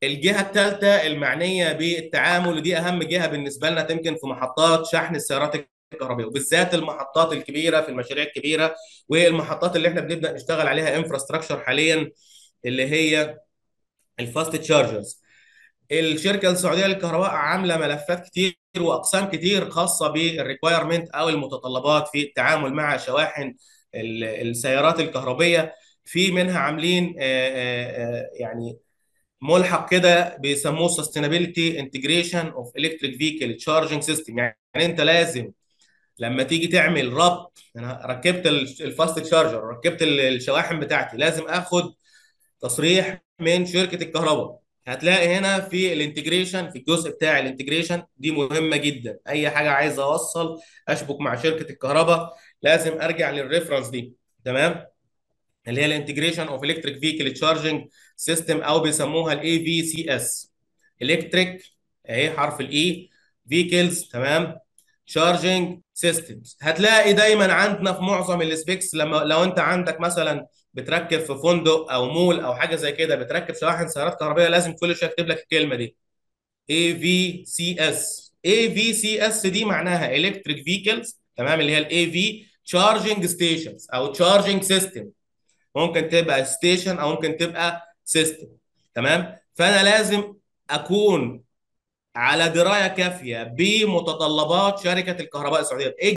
الجهة الثالثة المعنية بالتعامل ودي أهم جهة بالنسبة لنا تمكن في محطات شحن السيارات الكهربائية وبالذات المحطات الكبيرة في المشاريع الكبيرة والمحطات اللي احنا بنبدأ نشتغل عليها انفراستراكشر حاليا اللي هي الفاست تشارجرز الشركة السعودية للكهرباء عاملة ملفات كتير وأقسام كتير خاصة بالريكوايرمنت أو المتطلبات في التعامل مع شواحن السيارات الكهربية في منها عاملين يعني ملحق كده بيسموه سستينابيلتي انتجريشن اوف الكتريك فيكل تشارجنج سيستم يعني انت لازم لما تيجي تعمل ربط انا ركبت الفاست تشارجر ركبت الشواحن بتاعتي لازم اخد تصريح من شركه الكهرباء هتلاقي هنا في الانتجريشن في الجزء بتاع الانتجريشن دي مهمه جدا اي حاجه عايز اوصل اشبك مع شركه الكهرباء لازم ارجع للريفرنس دي تمام اللي هي الانتجريشن اوف الكتريك فيكل تشارجنج سيستم او بيسموها الاي في سي اس الكتريك اهي حرف الاي فيكلز تمام تشارجنج سيستمز هتلاقي دايما عندنا في معظم السبيكس لما لو انت عندك مثلا بتركب في فندق او مول او حاجه زي كده بتركب شواحن سيارات كهربائيه لازم كل شويه يكتب لك الكلمه دي اي في سي اس اي في سي اس دي معناها الكتريك فيكلز تمام اللي هي الاي في تشارجنج ستيشنز او تشارجنج سيستم ممكن تبقى ستيشن او ممكن تبقى سيستم تمام فانا لازم اكون على درايه كافيه بمتطلبات شركه الكهرباء السعوديه